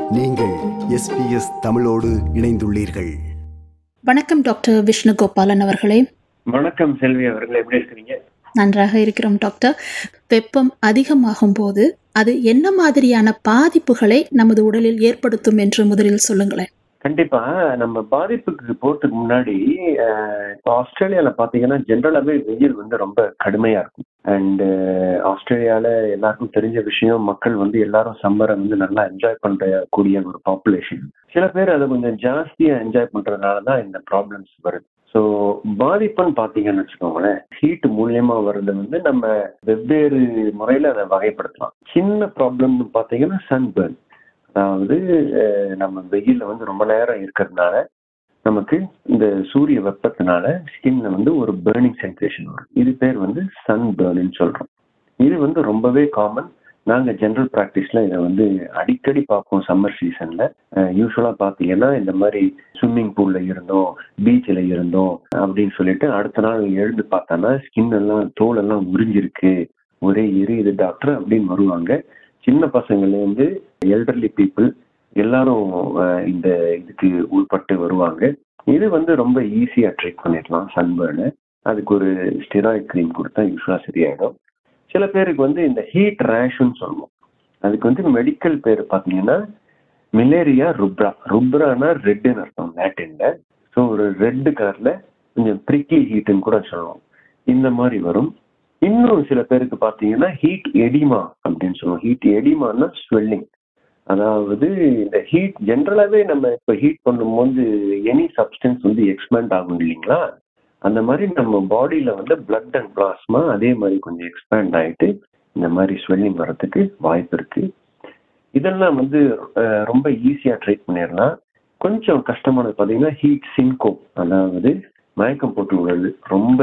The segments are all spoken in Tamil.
நீங்கள் எஸ்பிஎஸ் தமிழோடு இணைந்துள்ளீர்கள் வணக்கம் டாக்டர் விஷ்ணுகோபாலன் அவர்களே வணக்கம் செல்வி அவர்கள் எப்படி இருக்கிறீங்க நன்றாக இருக்கிறோம் டாக்டர் வெப்பம் அதிகமாகும் போது அது என்ன மாதிரியான பாதிப்புகளை நமது உடலில் ஏற்படுத்தும் என்று முதலில் சொல்லுங்களேன் கண்டிப்பா நம்ம பாதிப்புக்கு போறதுக்கு முன்னாடி அஹ், இப்போ ஆஸ்திரேலியால பாத்தீங்கன்னா ஜென்ரலாவே வெயில் வந்து ரொம்ப கடுமையா இருக்கும் அண்ட் ஆஸ்திரேலியால எல்லாருக்கும் தெரிஞ்ச விஷயம் மக்கள் வந்து எல்லாரும் சம்மரை வந்து நல்லா என்ஜாய் பண்ற கூடிய ஒரு பாப்புலேஷன் சில பேர் அதை கொஞ்சம் ஜாஸ்தியா என்ஜாய் பண்றதுனால தான் இந்த ப்ராப்ளம்ஸ் வருது ஸோ பாதிப்புன்னு பார்த்தீங்கன்னு வச்சுக்கோங்களேன் ஹீட் மூலியமா வர்றது வந்து நம்ம வெவ்வேறு முறையில அதை வகைப்படுத்தலாம் சின்ன ப்ராப்ளம்னு பார்த்தீங்கன்னா சன்பர்ன் அதாவது அஹ், நம்ம வெயில்ல வந்து ரொம்ப நேரம் இருக்கிறதுனால நமக்கு இந்த சூரிய வெப்பத்தினால ஸ்கின்ல வந்து ஒரு பேர்னிங் சென்சேஷன் வரும் இது பேர் வந்து சன் பேர்ன்னு சொல்றோம் இது வந்து ரொம்பவே காமன் நாங்க ஜென்ரல் ப்ராக்டிஸ்ல இதை வந்து அடிக்கடி பார்ப்போம் சம்மர் சீசன்ல யூஸ்வலா பாத்தீங்கன்னா இந்த மாதிரி ஸ்விம்மிங் பூல்ல இருந்தோம் பீச்சில் இருந்தோம் அப்படின்னு சொல்லிட்டு அடுத்த நாள் எழுந்து பார்த்தோன்னா ஸ்கின் எல்லாம் தோல் எல்லாம் உறிஞ்சிருக்கு ஒரே எரியுது டாக்டர் அப்படின்னு வருவாங்க சின்ன பசங்கள்லேருந்து எல்டர்லி பீப்புள் எல்லாரும் அஹ், இந்த இதுக்கு உட்பட்டு வருவாங்க இது வந்து ரொம்ப ஈஸியாக ட்ரீட் பண்ணிடலாம் சன்பர்னு அதுக்கு ஒரு ஸ்டிராய்ட் க்ரீம் கொடுத்தா யூஸ்வலாக சரியாயிடும் சில பேருக்கு வந்து இந்த ஹீட் ரேஷுன்னு சொல்லுவோம் அதுக்கு வந்து மெடிக்கல் பேர் பார்த்தீங்கன்னா மிலேரியா ருப்ரா ருப்ரானா ரெட்டுன்னு அர்த்தம் லாட்டின்ல ஸோ ஒரு ரெட்டு கலர்ல கொஞ்சம் ப்ரிக்லி ஹீட்டுன்னு கூட சொல்லுவோம் இந்த மாதிரி வரும் இன்னும் சில பேருக்கு பார்த்தீங்கன்னா ஹீட் எடிமா அப்படின்னு சொல்லுவோம் ஹீட் எடிமான்னா ஸ்வெல்லிங் அதாவது இந்த ஹீட் ஜென்ரலாகவே நம்ம இப்போ ஹீட் பண்ணும்போது எனி சப்ஸ்டன்ஸ் வந்து எக்ஸ்பேண்ட் ஆகும் இல்லைங்களா அந்த மாதிரி நம்ம பாடியில் வந்து பிளட் அண்ட் பிளாஸ்மா அதே மாதிரி கொஞ்சம் எக்ஸ்பேண்ட் ஆகிட்டு இந்த மாதிரி ஸ்வெல்லிங் வரதுக்கு வாய்ப்பு இருக்கு இதெல்லாம் வந்து அஹ், ரொம்ப ஈஸியாக ட்ரீட் பண்ணிடலாம் கொஞ்சம் கஷ்டமானது பார்த்தீங்கன்னா ஹீட் சின்கோ அதாவது மயக்கம் போட்டு விடுறது ரொம்ப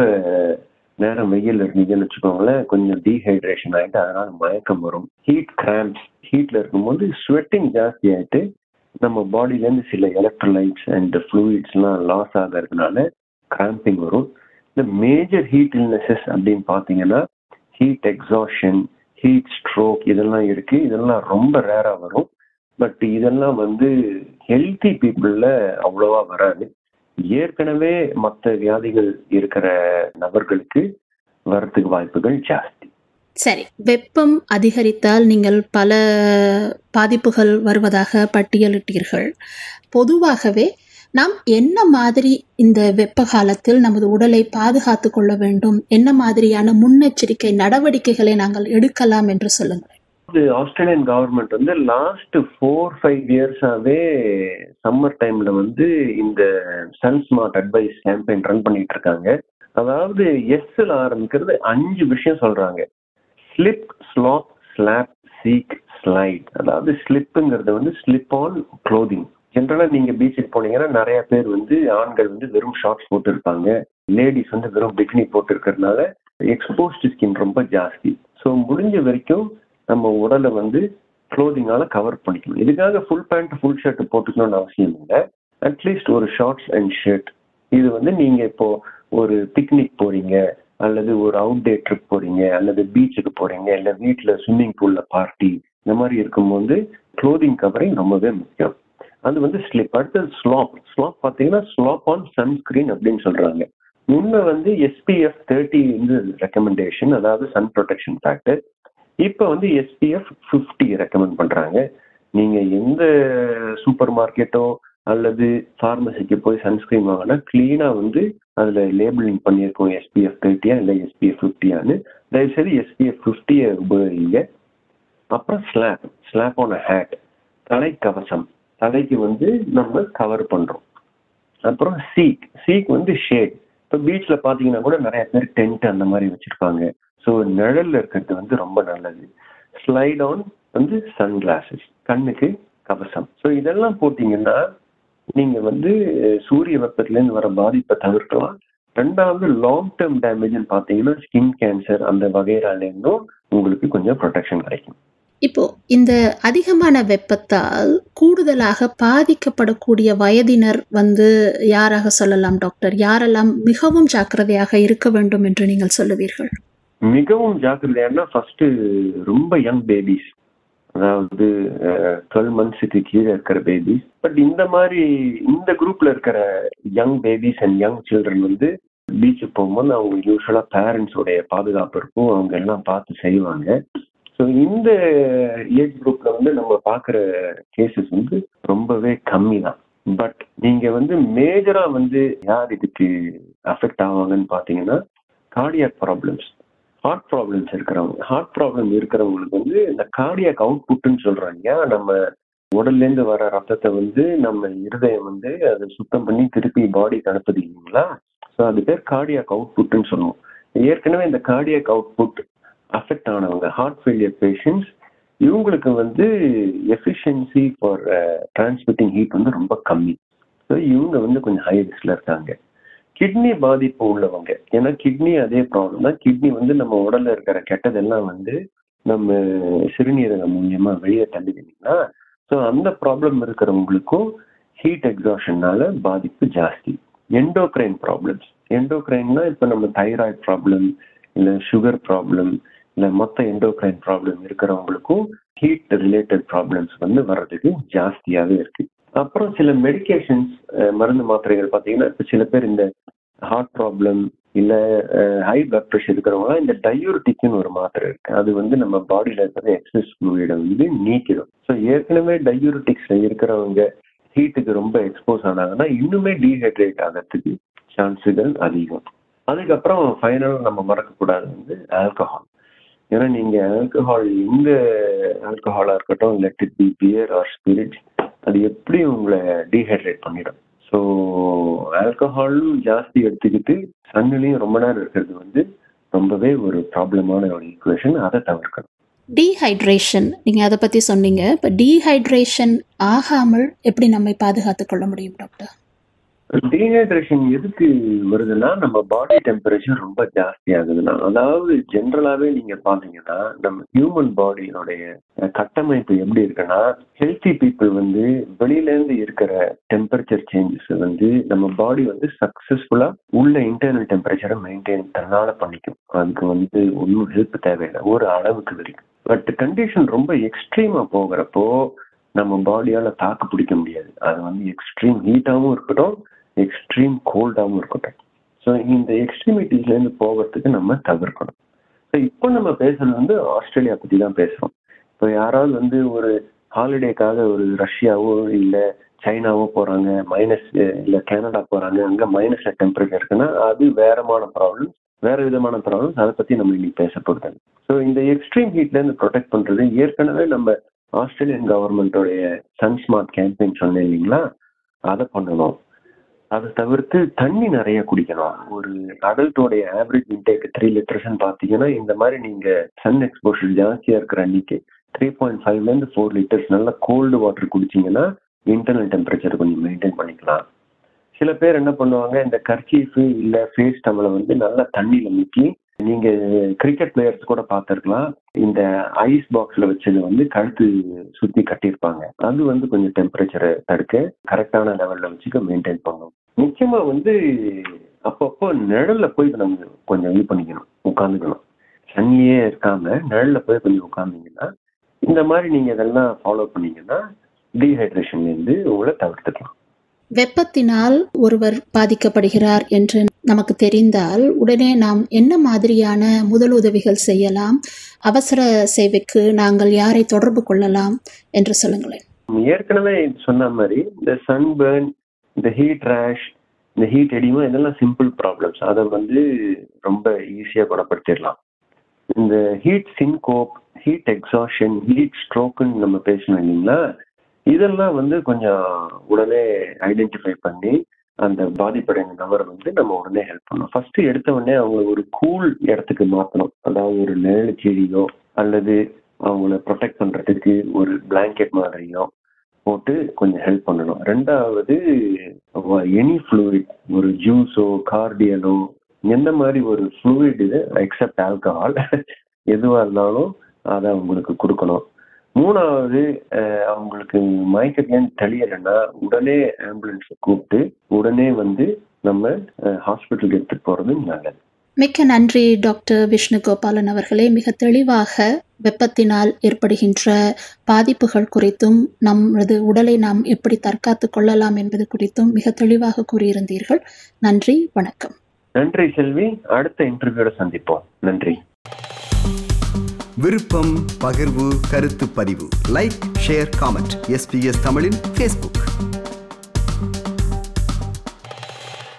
நேரம் வெயில் இருந்தீங்கன்னு வச்சுக்கோங்களேன் கொஞ்சம் டீஹைட்ரேஷன் ஆகிட்டு அதனால மயக்கம் வரும் ஹீட் கிராம்ப்ஸ் ஹீட்ல இருக்கும்போது ஸ்வெட்டிங் ஜாஸ்தி ஆகிட்டு நம்ம பாடியிலேருந்து சில எலக்ட்ரோலைட்ஸ் அண்ட் ஃப்ளூயிட்ஸ்லாம் லாஸ் ஆகிறதுனால கிராம்பிங் வரும் இந்த மேஜர் ஹீட் இல்னஸஸ் அப்படின்னு பார்த்தீங்கன்னா ஹீட் எக்ஸாஷன் ஹீட் ஸ்ட்ரோக் இதெல்லாம் இருக்கு இதெல்லாம் ரொம்ப ரேரா வரும் பட் இதெல்லாம் வந்து ஹெல்த்தி பீப்புளில் அவ்வளோவா வராது ஏற்கனவே மற்ற வியாதிகள் இருக்கிற நபர்களுக்கு வரத்துக்கு வாய்ப்புகள் ஜாஸ்தி சரி வெப்பம் அதிகரித்தால் நீங்கள் பல பாதிப்புகள் வருவதாக பட்டியலிட்டீர்கள் பொதுவாகவே நாம் என்ன மாதிரி இந்த வெப்ப காலத்தில் நமது உடலை பாதுகாத்து கொள்ள வேண்டும் என்ன மாதிரியான முன்னெச்சரிக்கை நடவடிக்கைகளை நாங்கள் எடுக்கலாம் என்று சொல்லுங்கள் இது ஆஸ்திரேலியன் கவர்மெண்ட் வந்து லாஸ்ட் ஃபோர் ஃபைவ் இயர்ஸாவே சம்மர் டைம்ல வந்து இந்த sun smart advice campaign run பண்ணிட்டு இருக்காங்க அதாவது எஸ்ல ஆரம்பிக்கிறது அஞ்சு விஷயம் சொல்றாங்க slip slop slap seek slide அதாவது ஸ்லிப்புங்கிறது வந்து ஸ்லிப் ஆன் க்ளோதிங் ஜென்ரலா நீங்க பீச்சுக்கு போனீங்கன்னா நிறைய பேர் வந்து ஆண்கள் வந்து வெறும் ஷார்ட்ஸ் போட்டு இருப்பாங்க லேடிஸ் வந்து வெறும் பிக்னி போட்டு இருக்கிறதுனால எக்ஸ்போஸ்டு ஸ்கின் ரொம்ப ஜாஸ்தி ஸோ முடிஞ்ச வரைக்கும் நம்ம உடலை வந்து க்ளோதிங்கால கவர் பண்ணிக்கணும் இதுக்காக ஃபுல் பேண்ட் ஃபுல் ஷர்ட் போட்டுக்கணும்னு அவசியம் இல்லை அட்லீஸ்ட் ஒரு ஷார்ட்ஸ் அண்ட் ஷர்ட் இது வந்து நீங்க இப்போ ஒரு பிக்னிக் போறீங்க அல்லது ஒரு அவுட் டே ட்ரிப் போறீங்க அல்லது பீச்சுக்கு போறீங்க இல்ல வீட்டுல ஸ்விம்மிங் பூல்ல பார்ட்டி இந்த மாதிரி இருக்கும்போது க்ளோதிங் கவரிங் ரொம்பவே முக்கியம் அது வந்து ஸ்லிப் அடுத்தது ஸ்லாப் ஸ்லாப் பார்த்தீங்கன்னா ஸ்லாப் ஆன் சன்ஸ்கிரீன் அப்படின்னு சொல்றாங்க முன்ன வந்து எஸ்பிஎஃப் தேர்ட்டி வந்து ரெக்கமெண்டேஷன் அதாவது சன் ப்ரொடெக்ஷன் ஃபேக்டர் இப்போ வந்து எஸ்பிஎஃப் ஃபிஃப்டி ரெக்கமெண்ட் பண்றாங்க நீங்க எந்த சூப்பர் மார்க்கெட்டோ அல்லது ஃபார்மசிக்கு போய் சன்ஸ்கிரீன் வாங்கினா கிளீனா வந்து அதுல லேபிளிங் பண்ணியிருக்கோம் எஸ்பிஎஃப் தேர்ட்டியா இல்லை எஸ்பிஎஃப் ஃபிஃப்டியான்னு தயவுசெய்து எஸ்பிஎஃப் ஃபிஃப்டியை உபயோகிங்க அப்புறம் ஸ்லாப் ஸ்லாப் ஆன் ஹேட் தலை கவசம் தலைக்கு வந்து நம்ம கவர் பண்றோம் அப்புறம் சீக் சீக் வந்து ஷேட் இப்போ பீச்சில் பார்த்தீங்கன்னா கூட நிறைய பேர் டென்ட் அந்த மாதிரி வச்சிருப்பாங்க ஸோ நிழல்ல இருக்கிறது வந்து ரொம்ப நல்லது ஸ்லைட் ஆன் வந்து சன் கிளாஸஸ் கண்ணுக்கு கவசம் ஸோ இதெல்லாம் போட்டீங்கன்னா நீங்க வந்து அஹ், சூரிய வெப்பத்திலேருந்து வர பாதிப்பை தவிர்க்கலாம் ரெண்டாவது லாங் டேர்ம் டேமேஜ்னு பார்த்தீங்கன்னா ஸ்கின் கேன்சர் அந்த வகைராலேருந்தும் உங்களுக்கு கொஞ்சம் ப்ரொடெக்ஷன் கிடைக்கும் இப்போ இந்த அதிகமான வெப்பத்தால் கூடுதலாக பாதிக்கப்படக்கூடிய வயதினர் வந்து யாராக சொல்லலாம் டாக்டர் யாரெல்லாம் மிகவும் ஜாக்கிரதையாக இருக்க வேண்டும் என்று நீங்கள் சொல்லுவீர்கள் மிகவும் ஜாக்கிரதையானா ஃபர்ஸ்ட் ரொம்ப யங் பேபிஸ் அதாவது டுவெல் மந்த்ஸுக்கு கீழே இருக்கிற பேபிஸ் பட் இந்த மாதிரி இந்த குரூப்ல இருக்கிற young babies and young children வந்து பீச்சுக்கு போகும்போது அவங்க யூஸ்வலா பேரண்ட்ஸோடைய பாதுகாப்பு இருக்கும் அவங்க எல்லாம் பார்த்து செய்வாங்க ஸோ இந்த ஏஜ் குரூப்ல வந்து நம்ம பார்க்குற கேசஸ் வந்து ரொம்பவே கம்மி தான் பட் நீங்க வந்து மேஜரா வந்து யார் இதுக்கு அஃபெக்ட் ஆவாங்கன்னு பார்த்தீங்கன்னா கார்டியாக் ப்ராப்ளம்ஸ் ஹார்ட் ப்ராப்ளம்ஸ் இருக்கிறவங்க ஹார்ட் ப்ராப்ளம் இருக்கிறவங்களுக்கு வந்து இந்த கார்டியாக் அவுட்புட்னு சொல்றாங்க நம்ம உடல்ல இருந்து வர ரத்தத்தை வந்து நம்ம இருதயம் வந்து அதை சுத்தம் பண்ணி திருப்பி பாடிக்கு அனுப்புது இல்லைங்களா ஸோ அது பேர் கார்டியாக் அவுட்புட்னு சொல்லுவோம் ஏற்கனவே இந்த கார்டியாக் அவுட்புட் அஃபெக்ட் ஆனவங்க ஹார்ட் ஃபெயிலியர் பேஷண்ட்ஸ் இவங்களுக்கு வந்து எஃபிஷியன்சி ஃபார் டிரான்ஸ்மிட்டிங் ஹீட் வந்து ரொம்ப கம்மி ஸோ இவங்க வந்து கொஞ்சம் ஹை ரிஸ்க்ல இருக்காங்க கிட்னி பாதிப்பு உள்ளவங்க ஏன்னா கிட்னி அதே ப்ராப்ளம் தான் கிட்னி வந்து நம்ம உடல்ல இருக்கிற கெட்டதெல்லாம் வந்து நம்ம சிறுநீரகம் மூலியமா வெளியே தள்ளுது இல்லைங்களா ஸோ அந்த ப்ராப்ளம் இருக்கிறவங்களுக்கும் ஹீட் எக்ஸாஷன்னால பாதிப்பு ஜாஸ்தி எண்டோக்ரைன் ப்ராப்ளம்ஸ் எண்டோக்ரைன்னா இப்போ நம்ம தைராய்டு ப்ராப்ளம் இல்லை சுகர் ப்ராப்ளம் இல்லை மொத்த எண்டோக்ரைன் ப்ராப்ளம் இருக்கிறவங்களுக்கும் ஹீட் ரிலேட்டட் ப்ராப்ளம்ஸ் வந்து வர்றதுக்கு ஜாஸ்தியாகவே இருக்கு அப்புறம் சில மெடிகேஷன்ஸ் மருந்து மாத்திரைகள் பார்த்தீங்கன்னா இப்போ சில பேர் இந்த ஹார்ட் ப்ராப்ளம் இல்லை ஹை பிளட் ப்ரெஷர் இருக்கிறவங்களாம் இந்த டயூரிட்டிக்னு ஒரு மாத்திரை இருக்கு அது வந்து நம்ம பாடியில் இருக்கிற எக்ஸஸ் ஃப்ளூயிடை வந்து நீக்கிடும் ஸோ ஏற்கனவே டயூரிட்டிக்ஸ்ல இருக்கிறவங்க ஹீட்டுக்கு ரொம்ப எக்ஸ்போஸ் ஆனாங்கன்னா இன்னுமே டீஹைட்ரேட் ஆகிறதுக்கு சான்ஸுகள் அதிகம் அதுக்கப்புறம் ஃபைனலாக நம்ம மறக்கக்கூடாது வந்து ஆல்கஹால் ஏன்னா நீங்க ஆல்கஹால் எந்த ஆல்கஹாலா இருக்கட்டும் let it be beer or spirit அது எப்படி உங்களை டீஹைட்ரேட் பண்ணிடும் ஸோ ஆல்கஹாலும் ஜாஸ்தி எடுத்துக்கிட்டு சன்னிலையும் ரொம்ப நேரம் இருக்கிறது வந்து ரொம்பவே ஒரு ப்ராப்ளமான ஒரு ஈக்குவேஷன் அதை தவிர்க்கணும் டீஹைட்ரேஷன் நீங்கள் அதை பற்றி சொன்னீங்க இப்போ டீஹைட்ரேஷன் ஆகாமல் எப்படி நம்மை பாதுகாத்துக் கொள்ள முடியும் டாக்டர் டீஹைட்ரேஷன் எதுக்கு வருதுன்னா நம்ம பாடி டெம்பரேச்சர் ரொம்ப ஜாஸ்தி ஆகுதுன்னா அதாவது ஜென்ரலாகவே நீங்க பாத்தீங்கன்னா நம்ம ஹியூமன் பாடியோடைய கட்டமைப்பு எப்படி இருக்குன்னா ஹெல்த்தி பீப்புள் வந்து வெளியில இருந்து இருக்கிற டெம்பரேச்சர் சேஞ்சஸ் வந்து நம்ம பாடி வந்து சக்சஸ்ஃபுல்லா உள்ள இன்டர்னல் டெம்பரேச்சரை மெயின்டைன் தன்னால பண்ணிக்கும் அதுக்கு வந்து ஒன்றும் ஹெல்ப் தேவையில்லை ஒரு அளவுக்கு வரைக்கும் பட் கண்டிஷன் ரொம்ப எக்ஸ்ட்ரீமா போகிறப்போ நம்ம பாடியால தாக்கு பிடிக்க முடியாது அது வந்து எக்ஸ்ட்ரீம் ஹீட்டாகவும் இருக்கட்டும் எக்ஸ்ட்ரீம் கோல்டாகவும் இருக்கட்டும் ஸோ இந்த எக்ஸ்ட்ரீமிட்டிஸ்லேருந்து போகிறதுக்கு நம்ம தவிர்க்கணும் ஸோ இப்போ நம்ம பேசுறது வந்து ஆஸ்திரேலியா பற்றி தான் பேசுகிறோம் இப்போ யாராவது வந்து ஒரு ஹாலிடேக்காக ஒரு ரஷ்யாவோ இல்லை சைனாவோ போகிறாங்க மைனஸ் இல்லை கனடா போகிறாங்க அங்கே மைனஸ்ல டெம்பரேச்சர் இருக்குன்னா அது வேறமான ப்ராப்ளம் வேற விதமான ப்ராப்ளம்ஸ் அதை பற்றி நம்ம இன்னைக்கு பேச போகிறது ஸோ இந்த எக்ஸ்ட்ரீம் ஹீட்லேருந்து ப்ரொடெக்ட் பண்ணுறது ஏற்கனவே நம்ம ஆஸ்திரேலியன் கவர்மெண்டோடைய சன்ஸ்மார்ட் கேம்பெயின் சொன்னேன் இல்லைங்களா அதை பண்ணணும் அதை தவிர்த்து தண்ணி நிறைய குடிக்கணும் ஒரு அடல்ட்டோடைய ஆவரேஜ் இன்டேக் த்ரீ லிட்டர்ஸ்ன்னு பார்த்தீங்கன்னா இந்த மாதிரி நீங்க சன் எக்ஸ்போஷர் ஜாஸ்தியா இருக்கிற அன்னைக்கு த்ரீ பாயிண்ட் ஃபைவ்லேருந்து ஃபோர் லிட்டர்ஸ் நல்லா கோல்டு வாட்டர் குடிச்சிங்கன்னா இன்டர்னல் டெம்பரேச்சர் கொஞ்சம் மெயின்டைன் பண்ணிக்கலாம் சில பேர் என்ன பண்ணுவாங்க இந்த கர்ச்சீஃபு இல்லை ஃபேஸ் டவலை வந்து நல்லா தண்ணியில் முக்கி நீங்க கிரிக்கெட் பிளேயர்ஸ் கூட பார்த்துருக்கலாம் இந்த ஐஸ் பாக்ஸ்ல வச்சது வந்து கழுத்து சுத்தி கட்டியிருப்பாங்க அது வந்து கொஞ்சம் டெம்பரேச்சரை தடுக்க கரெக்டான லெவல்ல வச்சுக்க மெயின்டைன் பண்ணும் முக்கியமா வந்து அப்பப்போ நிழல்ல போய் நம்ம கொஞ்சம் இது பண்ணிக்கணும் உட்காந்துக்கணும் சன்னியே இருக்காம நிழல்ல போய் கொஞ்சம் உட்காந்தீங்கன்னா இந்த மாதிரி நீங்க இதெல்லாம் ஃபாலோ பண்ணீங்கன்னா டீஹைட்ரேஷன்லேருந்து உங்களை தவிர்த்துக்கலாம் வெப்பத்தினால் ஒருவர் பாதிக்கப்படுகிறார் என்று நமக்கு தெரிந்தால் உடனே நாம் என்ன மாதிரியான முதலுதவிகள் செய்யலாம் அவசர சேவைக்கு நாங்கள் யாரை தொடர்பு கொள்ளலாம் என்று சொல்லுங்களேன் ஏற்கனவே சொன்ன மாதிரி இந்த சன்பர்ன் இந்த ஹீட் ரேஷ் இந்த ஹீட் எடிமா இதெல்லாம் சிம்பிள் ப்ராப்ளம்ஸ் அதை வந்து ரொம்ப ஈஸியாக குணப்படுத்திடலாம் இந்த heat syncope heat exhaustion heat ஸ்ட்ரோக்குன்னு நம்ம பேசணும் இல்லைங்களா இதெல்லாம் வந்து கொஞ்சம் உடனே ஐடென்டிஃபை பண்ணி அந்த பாதிப்படைந்த நபரை வந்து நம்ம உடனே ஹெல்ப் பண்ணணும் ஃபர்ஸ்ட் எடுத்த உடனே அவங்கள ஒரு கூல் இடத்துக்கு மாற்றணும் அதாவது ஒரு நிழல் கீழியோ அல்லது அவங்கள ப்ரொடெக்ட் பண்ணுறதுக்கு ஒரு பிளாங்கெட் மாதிரியோ போட்டு கொஞ்சம் ஹெல்ப் பண்ணணும் ரெண்டாவது எனி ஃப்ளூயிட் ஒரு ஜூஸோ கார்டியலோ எந்த மாதிரி ஒரு ஃப்ளூயிட் இது எக்ஸப்ட் ஆல்கஹால் எதுவாக இருந்தாலும் அதை அவங்களுக்கு கொடுக்கணும் மூணாவது அவங்களுக்கு மயக்கத்துலேருந்து தெளியலைன்னா உடனே ஆம்புலன்ஸை கூப்பிட்டு உடனே வந்து நம்ம ஹாஸ்பிட்டலுக்கு எடுத்துட்டு போறது நல்லது மிக்க நன்றி டாக்டர் விஷ்ணு கோபாலன் அவர்களே மிக தெளிவாக வெப்பத்தினால் ஏற்படுகின்ற பாதிப்புகள் குறித்தும் நமது உடலை நாம் எப்படி தற்காத்து கொள்ளலாம் என்பது குறித்தும் மிக தெளிவாக கூறியிருந்தீர்கள் நன்றி வணக்கம் நன்றி செல்வி அடுத்த இன்டர்வியூட சந்திப்போம் நன்றி விருப்பம் பகிர்வு கருத்து பதிவு லைக் ஷேர் காமெண்ட் எஸ்பிஎஸ் தமிழின் ஃபேஸ்புக்